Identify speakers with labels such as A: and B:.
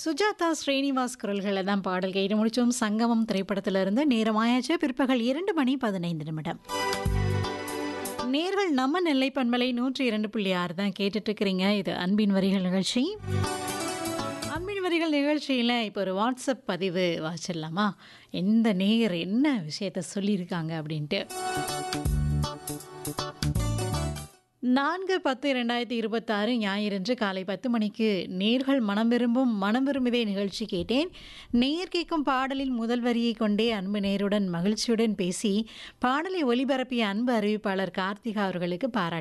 A: சுஜாதா ஸ்ரீனிவாஸ் குரல்களை தான் பாடல் கேட்டு முடிச்சோம் சங்கமம் திரைப்படத்திலிருந்து நேரமாயாச்சு பிற்பகல் இரண்டு மணி பதினைந்து நிமிடம் நேர்கள் நம்ம நெல்லை பண்பலை நூற்றி இரண்டு புள்ளி ஆறு தான் கேட்டுட்டு இருக்கிறீங்க இது அன்பின் வரிகள் நிகழ்ச்சி அன்பின் வரிகள் நிகழ்ச்சியில் இப்போ ஒரு வாட்ஸ்அப் பதிவு வாச்சிடலாமா எந்த நேயர் என்ன விஷயத்த சொல்லியிருக்காங்க அப்படின்ட்டு நான்கு பத்து இரண்டாயிரத்தி இருபத்தாறு ஞாயிறன்று காலை பத்து மணிக்கு நேர்கள் மனம் விரும்பும் மனம் விரும்புதே நிகழ்ச்சி கேட்டேன் நேர் கேட்கும் பாடலின் முதல் வரியை கொண்டே அன்பு நேருடன் மகிழ்ச்சியுடன் பேசி பாடலை ஒலிபரப்பிய அன்பு அறிவிப்பாளர் கார்த்திகா அவர்களுக்கு பாராட்டு